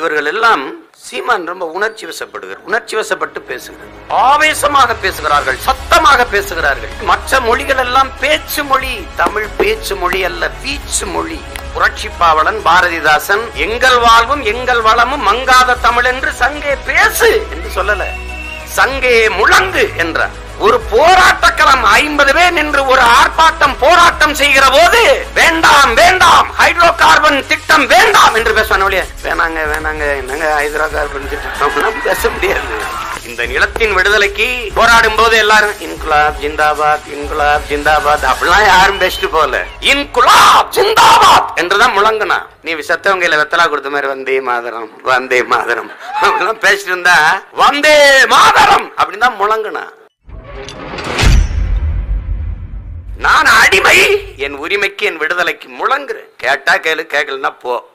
இவர்கள் எல்லாம் சீமான் ரொம்ப உணர்ச்சி வசப்படுகிறார் உணர்ச்சி வசப்பட்டு பேசுகிறார் ஆவேசமாக பேசுகிறார்கள் சத்தமாக பேசுகிறார்கள் மற்ற மொழிகள் எல்லாம் பேச்சு மொழி தமிழ் பேச்சு மொழி அல்ல வீச்சு மொழி புரட்சி பாவலன் பாரதிதாசன் எங்கள் வாழ்வும் எங்கள் வளமும் மங்காத தமிழ் என்று சங்கே பேசு என்று சொல்லல சங்கே முழங்கு என்றார் ஒரு போராட்டக்களம் ஐம்பது பேர் நின்று ஒரு ஆர்ப்பாட்டம் போராட்டம் செய்கிற போது வேண்டாம் வேண்டாம் ஹைட்ரோ கார்பன் திட்டம் வேண்டாம் என்று பேசுவான ஒழிய வேணாங்க வேணாங்க என்னங்க ஹைட்ரோ கார்பன் திட்டம் பேச முடியாது இந்த நிலத்தின் விடுதலைக்கு போராடும் போது எல்லாரும் இன்குலாப் ஜிந்தாபாத் இன்குலாப் ஜிந்தாபாத் அப்படிலாம் யாரும் பேசிட்டு போல இன்குலாப் ஜிந்தாபாத் என்றுதான் முழங்குனா நீ செத்தவங்க கையில வெத்தலா கொடுத்த மாதிரி வந்தே மாதரம் வந்தே மாதரம் அப்படிலாம் பேசிட்டு இருந்தா வந்தே மாதரம் அப்படின்னு தான் முழங்குனா நான் அடிமை என் உரிமைக்கு என் விடுதலைக்கு முழங்குறேன் கேட்டா கேளு கேட்கலன்னா போ